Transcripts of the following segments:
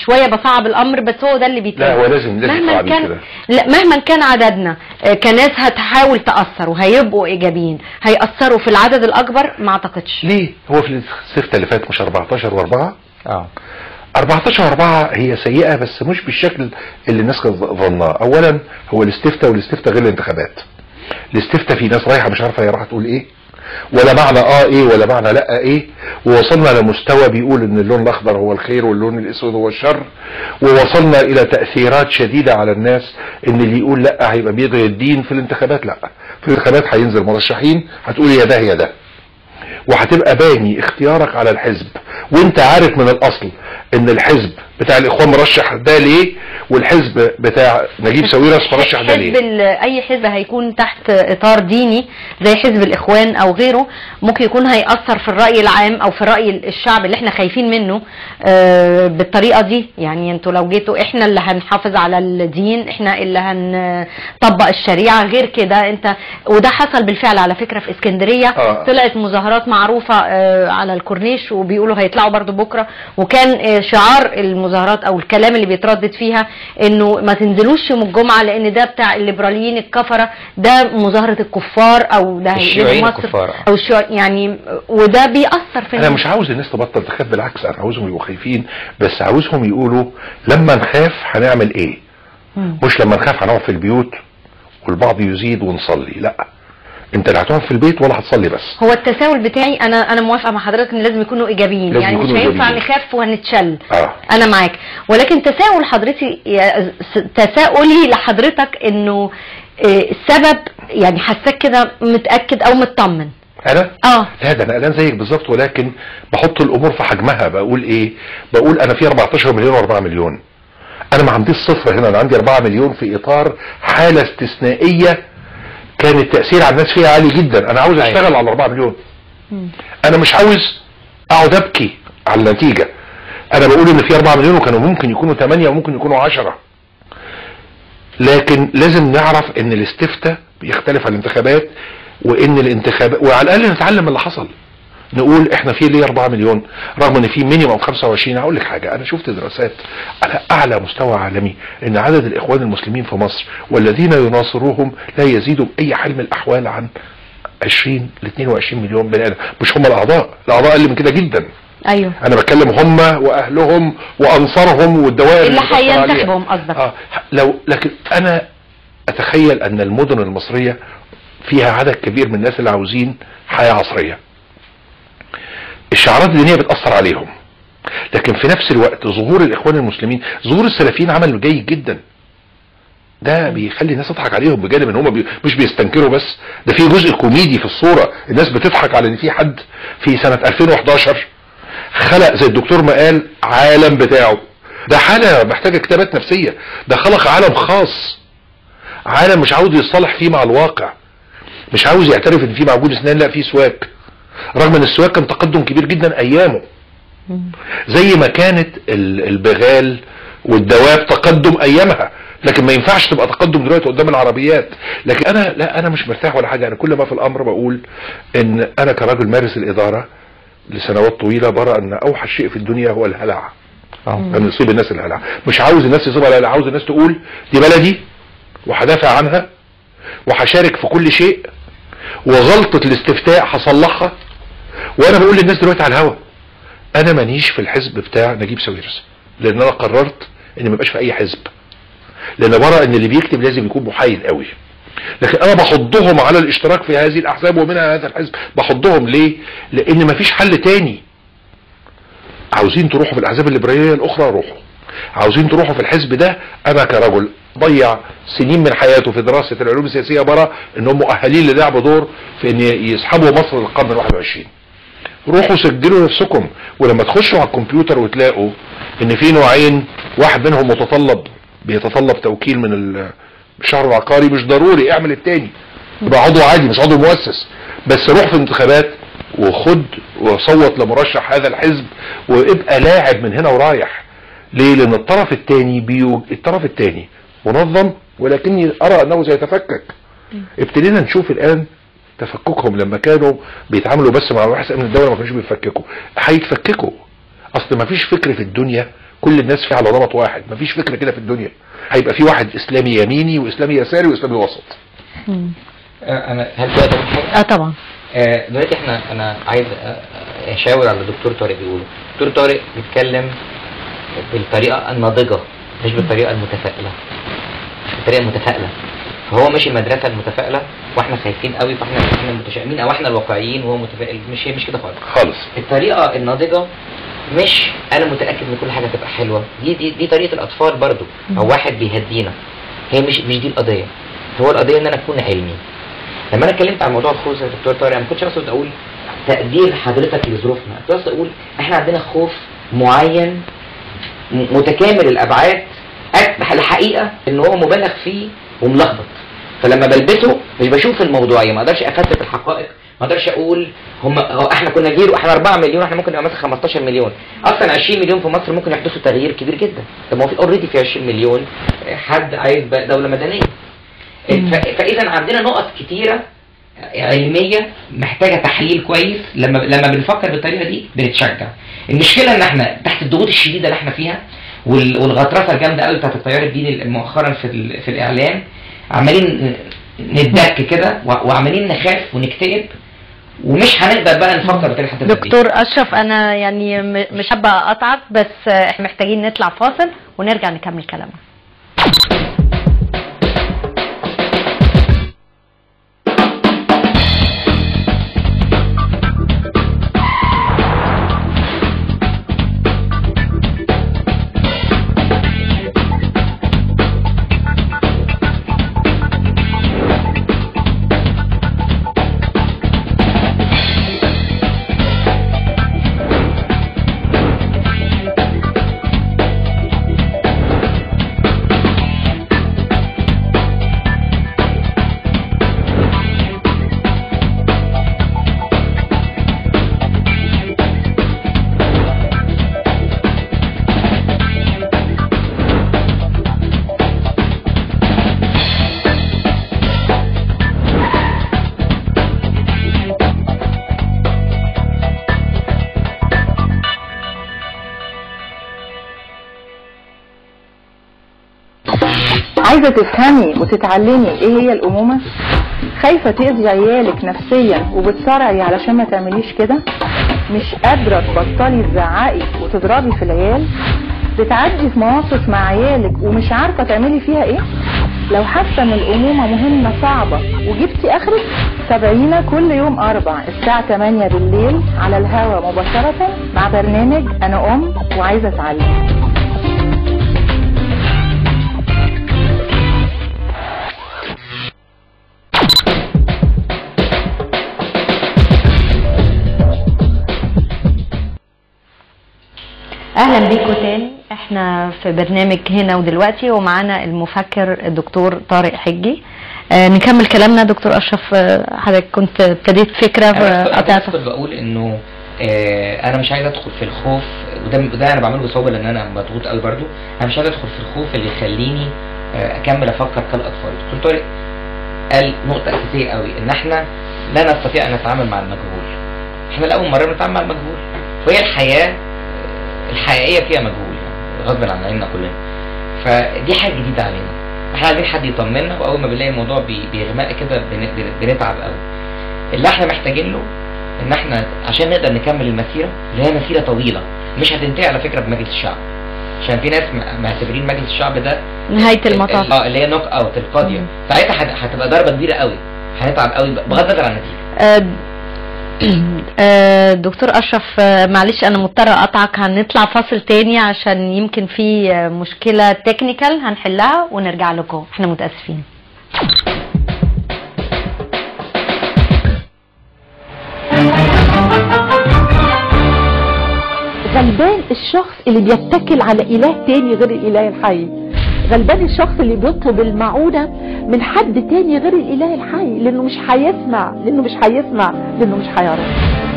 شويه بصعب الامر بس هو ده اللي بيتم لا هو لازم لازم مهما تعبير كان كده لا مهما كان عددنا آه، كناس هتحاول تاثر وهيبقوا ايجابيين هياثروا في العدد الاكبر ما اعتقدش ليه هو في السفته اللي فات مش 14 و4 اه 14 و4 هي سيئه بس مش بالشكل اللي الناس كانت ظناه اولا هو الاستفتاء والاستفتاء غير الانتخابات الاستفتاء في ناس رايحه مش عارفه هي رايحه تقول ايه ولا معنى اه ايه ولا معنى لا ايه ووصلنا لمستوى بيقول ان اللون الاخضر هو الخير واللون الاسود هو الشر ووصلنا الى تاثيرات شديده على الناس ان اللي يقول لا هيبقى بيدعي الدين في الانتخابات لا في الانتخابات هينزل مرشحين هتقول يا ده يا ده وهتبقى باني اختيارك على الحزب وانت عارف من الاصل ان الحزب بتاع الاخوان مرشح ده ليه والحزب بتاع نجيب ساويرس مرشح ده حزب ليه ال- اي حزب هيكون تحت اطار ديني زي حزب الاخوان او غيره ممكن يكون هيأثر في الرأي العام او في رأي الشعب اللي احنا خايفين منه آه، بالطريقة دي يعني انتوا لو جيتوا احنا اللي هنحافظ على الدين احنا اللي هنطبق الشريعة غير كده انت وده حصل بالفعل على فكرة في اسكندرية آه. طلعت مظاهرات معروفة آه، على الكورنيش وبيقولوا هيطلعوا برضو بكرة وكان آه، شعار المظاهرات او الكلام اللي بيتردد فيها انه ما تنزلوش يوم الجمعة لان ده بتاع الليبراليين الكفرة ده مظاهرة الكفار او ده هيقلبوا الشيوعيين مصر الكفار، آه. او الشيوع يعني وده بيأثر في انا الناس. مش عاوز الناس تبطل تخاف بالعكس انا عاوزهم يبقوا خايفين بس عاوزهم يقولوا لما نخاف هنعمل ايه مم. مش لما نخاف هنقعد في البيوت والبعض يزيد ونصلي لا انت لا هتقعد في البيت ولا هتصلي بس هو التساؤل بتاعي انا انا موافقه مع حضرتك ان لازم يكونوا ايجابيين لازم يعني مش يكونوا هينفع إيجابيين. نخاف وهنتشل اه انا معاك ولكن تساؤل حضرتك يا- س- تساؤلي لحضرتك انه آه، السبب يعني حاساك كده متاكد او مطمن انا اه لا ده انا قلقان زيك بالظبط ولكن بحط الامور في حجمها بقول ايه بقول انا في 14 مليون و4 مليون انا ما عنديش صفر هنا انا عندي 4 مليون في اطار حاله استثنائيه كان التاثير على الناس فيها عالي جدا انا عاوز أيوة. اشتغل على 4 مليون مم. انا مش عاوز اقعد ابكي على النتيجه انا بقول ان في 4 مليون وكانوا ممكن يكونوا 8 وممكن يكونوا 10 لكن لازم نعرف ان الاستفتاء بيختلف عن الانتخابات وان الانتخابات وعلى الاقل نتعلم من اللي حصل نقول احنا في ليه 4 مليون رغم ان في مينيمم 25 هقول لك حاجه انا شفت دراسات على اعلى مستوى عالمي ان عدد الاخوان المسلمين في مصر والذين يناصروهم لا يزيد باي حال من الاحوال عن 20 ل 22 مليون بني ادم مش هم الاعضاء الاعضاء اقل من كده جدا ايوه انا بتكلم هم واهلهم وانصارهم والدوائر اللي بتأثر عليها. هينتخبهم قصدك اه لو لكن انا اتخيل ان المدن المصريه فيها عدد كبير من الناس اللي عاوزين حياه عصريه الشعارات الدينيه بتاثر عليهم لكن في نفس الوقت ظهور الاخوان المسلمين ظهور السلفيين عمل جيد جدا ده بيخلي الناس تضحك عليهم بجانب ان هم بي مش بيستنكروا بس ده في جزء كوميدي في الصوره الناس بتضحك على ان في حد في سنه 2011 خلق زي الدكتور ما قال عالم بتاعه ده حاله محتاجه كتابات نفسيه ده خلق عالم خاص عالم مش عاوز يصطلح فيه مع الواقع مش عاوز يعترف ان في معجون اسنان لا في سواك رغم ان السواك كان تقدم كبير جدا ايامه زي ما كانت ال- البغال والدواب تقدم ايامها لكن ما ينفعش تبقى تقدم دلوقتي قدام العربيات لكن انا لا انا مش مرتاح ولا حاجه انا كل ما في الامر بقول ان انا كراجل مارس الاداره لسنوات طويله برى ان اوحش شيء في الدنيا هو الهلع اه ان يصيب الناس الهلع مش عاوز الناس يصيبها الهلع عاوز الناس تقول دي بلدي وهدافع عنها وهشارك في كل شيء وغلطه الاستفتاء هصلحها وانا بقول للناس دلوقتي على الهوا انا مانيش في الحزب بتاع نجيب ساويرس لان انا قررت ان ما يبقاش في اي حزب لان برى ان اللي بيكتب لازم يكون محايد قوي لكن انا بحضهم على الاشتراك في هذه الاحزاب ومنها هذا الحزب بحضهم ليه لان مفيش حل تاني عاوزين تروحوا في الاحزاب الليبراليه الاخرى روحوا عاوزين تروحوا في الحزب ده انا كرجل ضيع سنين من حياته في دراسه العلوم السياسيه برى انهم مؤهلين للعب دور في ان يسحبوا مصر للقرن ال 21 روحوا سجلوا نفسكم ولما تخشوا على الكمبيوتر وتلاقوا ان في نوعين واحد منهم متطلب بيتطلب توكيل من ال- الشهر العقاري مش ضروري اعمل التاني يبقى عضو عادي مش عضو مؤسس بس روح في الانتخابات وخد وصوت لمرشح هذا الحزب وابقى لاعب من هنا ورايح ليه لان الطرف الثاني بيو... الطرف الثاني منظم ولكني ارى انه سيتفكك ابتدينا نشوف الان تفككهم لما كانوا بيتعاملوا بس مع مباحث امن الدوله ما كانوش بيفككوا هيتفككوا اصل ما فيش فكر في الدنيا كل الناس فيها على نمط واحد مفيش فكره كده في الدنيا هيبقى في واحد اسلامي يميني واسلامي يساري واسلامي وسط آه، انا هل دلوقتي أقول حاجه اه طبعا آه، دلوقتي احنا انا عايز آه، آه، اشاور على الدكتور طارق بيقوله الدكتور طارق بيتكلم بالطريقه الناضجه مش بالطريقه المتفائله مش بالطريقه المتفائله فهو ماشي المدرسه المتفائله واحنا خايفين قوي فاحنا احنا متشائمين او احنا الواقعيين وهو متفائل مش هي مش كده خالص خالص الطريقه الناضجه مش انا متاكد ان كل حاجه هتبقى حلوه دي دي دي طريقه الاطفال برضو او واحد بيهدينا هي مش مش دي القضيه هو القضيه ان انا اكون علمي لما انا اتكلمت عن موضوع الخوف يا دكتور طارق أنا ما كنتش اقصد اقول تقدير حضرتك لظروفنا كنت اقصد اقول احنا عندنا خوف معين م- متكامل الابعاد أك- الحقيقه ان هو مبالغ فيه وملخبط فلما بلبسه مش بشوف الموضوعيه ما اقدرش افتت الحقائق ما اقدرش اقول هم هو احنا كنا جيرو احنا 4 مليون احنا ممكن نبقى مثلا 15 مليون اصلا 20 مليون في مصر ممكن يحدثوا تغيير كبير جدا طب ما هو في اوريدي في 20 مليون حد عايز بقى دوله مدنيه ف- فاذا عندنا نقط كتيره علميه محتاجه تحليل كويس لما لما بنفكر بالطريقه دي بنتشجع المشكله ان احنا تحت الضغوط الشديده اللي احنا فيها وال- والغطرسه الجامده قوي بتاعت التيار الديني مؤخرا في ال- في الاعلام عمالين نتدك كده و- وعمالين نخاف ونكتئب ومش هنقدر بقى نفكر بالطريقه اللي هتبقى دي. دكتور اشرف انا يعني م- مش حابه اقطعك بس آه، احنا محتاجين نطلع فاصل ونرجع نكمل كلامنا عايزة تفهمي وتتعلمي ايه هي الامومة خايفة تأذي عيالك نفسيا وبتصارعي علشان ما تعمليش كده مش قادرة تبطلي تزعقي وتضربي في العيال بتعدي في مواقف مع عيالك ومش عارفة تعملي فيها ايه لو حاسة ان الامومة مهمة صعبة وجبتي اخرك تابعينا كل يوم اربع الساعة 8 بالليل على الهوا مباشرة مع برنامج انا ام وعايزة اتعلم اهلا بيكم تاني احنا في برنامج هنا ودلوقتي ومعانا المفكر الدكتور طارق حجي آه نكمل كلامنا دكتور اشرف آه، حضرتك كنت ابتديت فكره انا كنت- قطعت كنت بقول انه آه انا مش عايز ادخل في الخوف وده ده انا بعمله بصعوبه لان انا مضغوط قوي برضو انا مش عايز ادخل في الخوف اللي يخليني آه اكمل افكر كالاطفال دكتور طارق قال نقطه اساسيه قوي ان احنا لا نستطيع ان نتعامل مع المجهول احنا لاول مره بنتعامل مع المجهول وهي الحياه آه، الحقيقيه فيها مجهول يعني غصب عن عيننا كلنا فدي حاجه جديده علينا احنا عايزين حد يطمنا واول ما بنلاقي الموضوع بي- بيغمق كده بن- بن- بنتعب قوي اللي احنا محتاجين له ان احنا عشان نقدر نكمل المسيره اللي هي مسيره طويله مش هتنتهي على فكره بمجلس الشعب عشان في ناس م- معتبرين مجلس الشعب ده نهايه المطاف اه اللي هي نوك اوت القاضيه مم. ساعتها هت- هتبقى ضربه كبيره قوي هنتعب قوي بغض النظر عن النتيجه آه، آه، دكتور اشرف آه، معلش انا مضطره اقطعك هنطلع فاصل تاني عشان يمكن في آه، مشكله تكنيكال هنحلها ونرجع لكم احنا متاسفين غلبان الشخص اللي بيتكل على اله تاني غير الاله الحي غلبان الشخص اللي بيطلب المعونة من حد تاني غير الاله الحي لانه مش هيسمع لانه مش هيسمع لانه مش هيعرف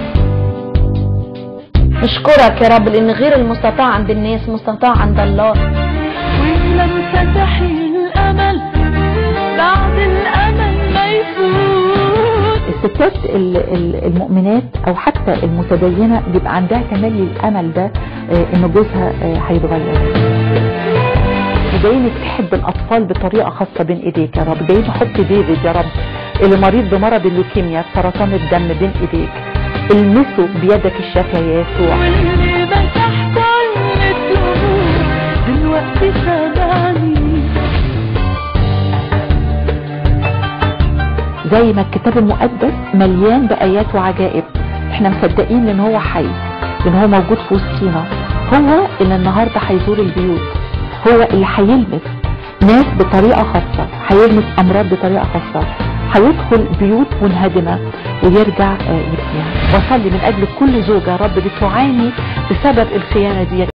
نشكرك يا رب لان غير المستطاع عند الناس مستطاع عند الله ولم تستحي الأمل بعد الأمل ما يفوت الستات ال- ال- المؤمنات او حتى المتدينه بيبقى عندها تملي الامل ده آه، ان جوزها آه، هيتغير جايين تحب الاطفال بطريقه خاصه بين ايديك يا رب جايين احط ديفيد يا رب اللي مريض بمرض اللوكيميا سرطان الدم بين ايديك المسه بيدك الشافيه يا يسوع واللي مسحت عين الدموع دلوقتي سامعني زي ما الكتاب المقدس مليان بآيات وعجائب احنا مصدقين ان هو حي ان هو موجود في وسطينا هو اللي النهارده هيزور البيوت هو اللي هيلمس ناس بطريقه خاصه هيلمس امراض بطريقه خاصه هيدخل بيوت منهدمه ويرجع آه، يبنيها بصلي من اجل كل زوجه يا رب بتعاني بسبب الخيانه دي